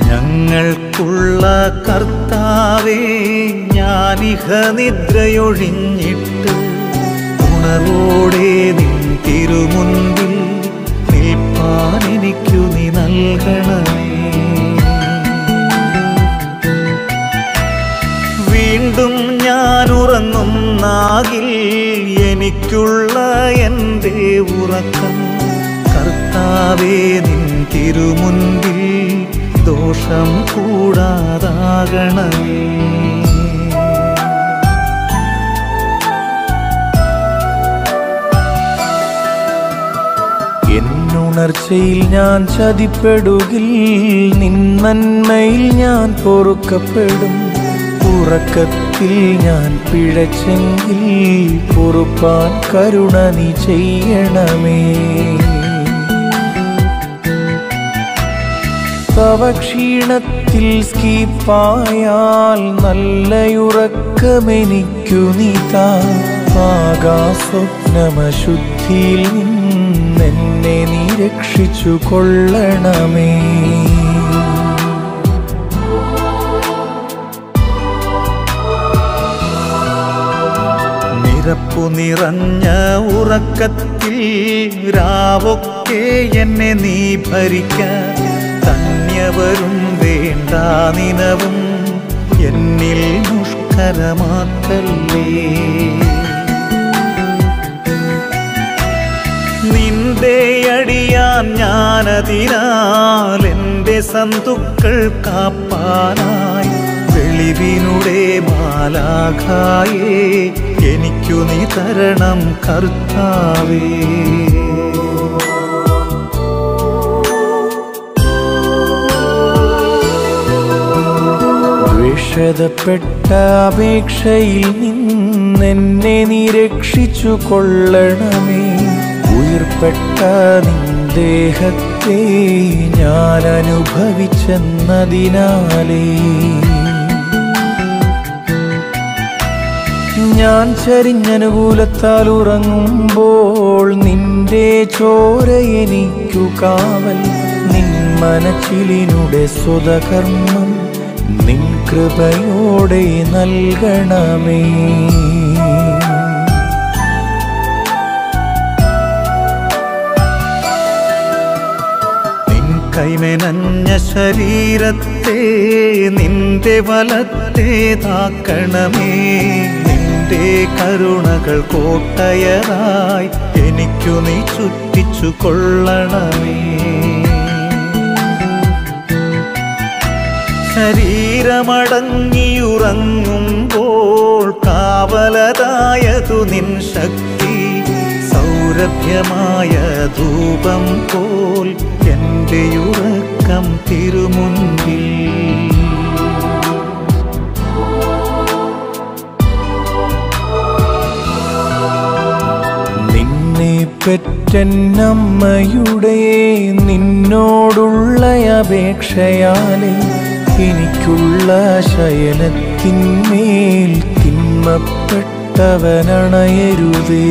ഞങ്ങൾക്കുള്ള കർത്താവേ ഞാനിഹ നിദ്രയൊഴിഞ്ഞിട്ട് ഉണർവോടെ നിൻ തിരുമുൻപിൽ നിൽപ്പാൻ എനിക്കു നീ നൽകണമേ വീണ്ടും ഞാൻ ഉറങ്ങും നാകിൽ എനിക്കുള്ള എൻ്റെ ഉറക്കം കർത്താവേ നിൻ തിരുമുൻപിൽ ദോഷം കൂടാതാകണമേ എന്നുണർച്ചയിൽ ഞാൻ ചതിപ്പെടുകിൽ നിൻ നന്മയിൽ ഞാൻ പൊറുക്കപ്പെടും ഉറക്കത്തിൽ ഞാൻ പിഴച്ചെങ്കിൽ പൊറുപ്പാൻ കരുണ നീ ചെയ്യണമേ തവ ക്ഷീണത്തിൽ സ്കീപ്പായാൽ നല്ലയുറക്കമെനിക്കു നീതാ ആകാസ്വപ്നമശുദ്ധിയിൽ നിന്നെന്നെ നീ രക്ഷിച്ചു കൊള്ളണമേ നിരപ്പു നിറഞ്ഞ ഉറക്കത്തിൽ രാവൊക്കെ എന്നെ നീ ഭരിക്ക തന്യവരും വേണ്ട നിനവും എന്നിൽ മുഷ്കരമാക്കല്ലേ നിന്റെ അടിയാൻ ഞാനതിനാൽ എൻ്റെ സന്തുക്കൾ കാപ്പാനായി വെളിവിനുടെ മാലാഖായേ എനിക്കു നീ തരണം കർത്താവേ വിഷതപ്പെട്ട അപേക്ഷയിൽ നിന്നെന്നെ നീ രക്ഷിച്ചു കൊള്ളണമേ ഉയർപ്പെട്ട നിൻ ദേഹത്തെ ഞാൻ അനുഭവിച്ചെന്നതിനാലേ ഞാൻ ചരിഞ്ഞനുകൂലത്താൽ ഉറങ്ങുമ്പോൾ നിന്റെ ചോര എനിക്കു കാവൽ നിൻ മനച്ചിലിനുടെ സ്വതകർമ്മം നിൻ കൃപയോടെ നൽകണമേ നിൻ കൈമെനഞ്ഞ ശരീരത്തെ നിന്റെ വലത്തേതാക്കണമേ നിന്റെ കരുണകൾ കോട്ടയതായി എനിക്കു നീ ചുറ്റിച്ചു കൊള്ളണമേ ശരീരമടങ്ങിയുറങ്ങുമ്പോൾ കാവലതായതു നിൻ ശക്തി സൗരഭ്യമായ ധൂപം പോൽ എൻ്റെ ഉറക്കം തിരുമുൻപിൽ നിന്നെ പെറ്റന്നമ്മയുടെ നിന്നോടുള്ള അപേക്ഷയാലെ എനിക്കുള്ള ശയനത്തിന്മേൽ തിന്മപ്പെട്ടവനണയരുതേ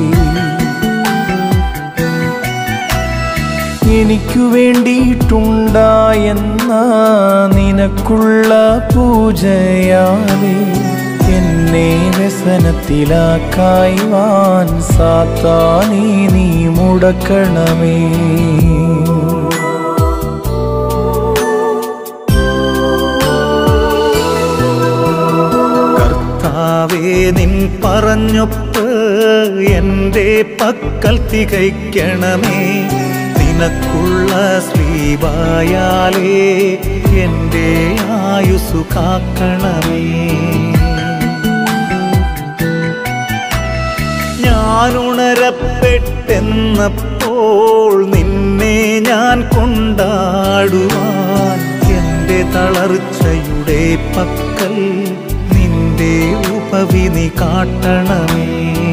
എനിക്കു വേണ്ടിയിട്ടുണ്ടായെന്ന നിനക്കുള്ള പൂജയാലേ എന്നെ വ്യസനത്തിലാക്കായ്വാൻ സാത്താനേ നീ മുടക്കണമേ കർത്താവേ നിൻ പറഞ്ഞൊപ്പ് എൻ്റെ പക്കൽ തികയ്ക്കണമേ നിനക്കുള്ള ശ്രീബായാലേ എൻ്റെ ആയുസ് കാക്കണമേ ഞാനുണരപ്പെട്ടെന്നപ്പോൾ നിന്നെ ഞാൻ കൊണ്ടാടുവാൻ എൻ്റെ തളർച്ചയുടെ പക്കൽ നിന്റെ ഉപവിധി കാട്ടണമേ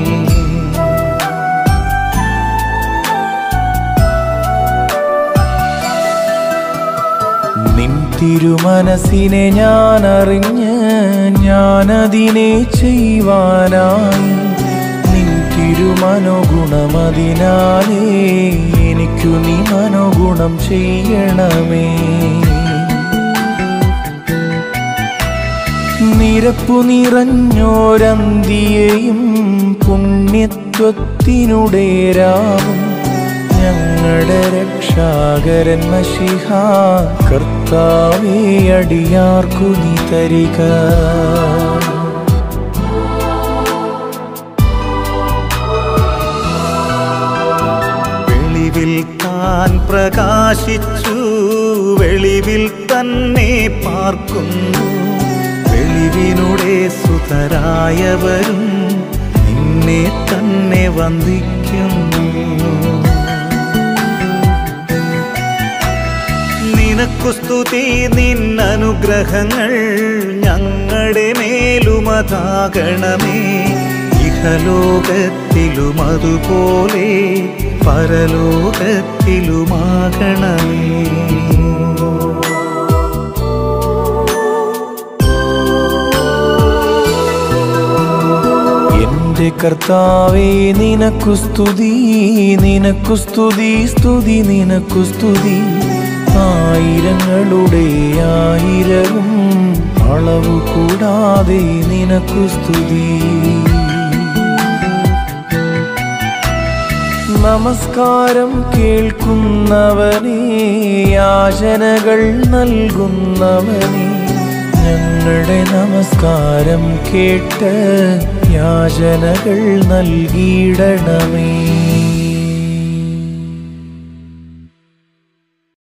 നിൻ തിരുമനസിനെ ഞാൻ അറിഞ്ഞ് ഞാനതിനെ ചെയ്യുവാനായി നിൻ തിരുമനോഗുണമതിനാലേ എനിക്കു നീ മനോഗുണം ചെയ്യണമേ നിരപ്പു നിറഞ്ഞോരന്തിയെയും പുണ്യത്വത്തിനുടേരാവും ഞങ്ങളുടെ രക്ഷാകരൻ മഷിഹ കർത്താവേ അടിയാർക്കു നീ തരിക വെളിവിൽ താൻ പ്രകാശിച്ചു വെളിവിൽ തന്നെ പാർക്കുന്നു വെളിവിനുടെ സുതരായവരും നിന്നെ തന്നെ വന്ദിക്കുന്നു നിനക്കു സ്തുതി നിന്നനുഗ്രഹങ്ങൾ ഞങ്ങളുടെ മേലുമതാകണമേ ഇഹലോകത്തിലും അതുപോലെ പരലോകത്തിലുമാകണമേ എന്റെ കർത്താവേ നിനക്കു സ്തുതി നിനക്കു സ്തുതി സ്തുതി നിനക്കു സ്തുതി ആയിരങ്ങളുടെ ആയിരവും അളവു കൂടാതെ നിനക്കു സ്തുതി നമസ്കാരം കേൾക്കുന്നവനേ യാചനകൾ നൽകുന്നവനേ ഞങ്ങളുടെ നമസ്കാരം കേട്ട് യാചനകൾ നൽകിയിടണമേ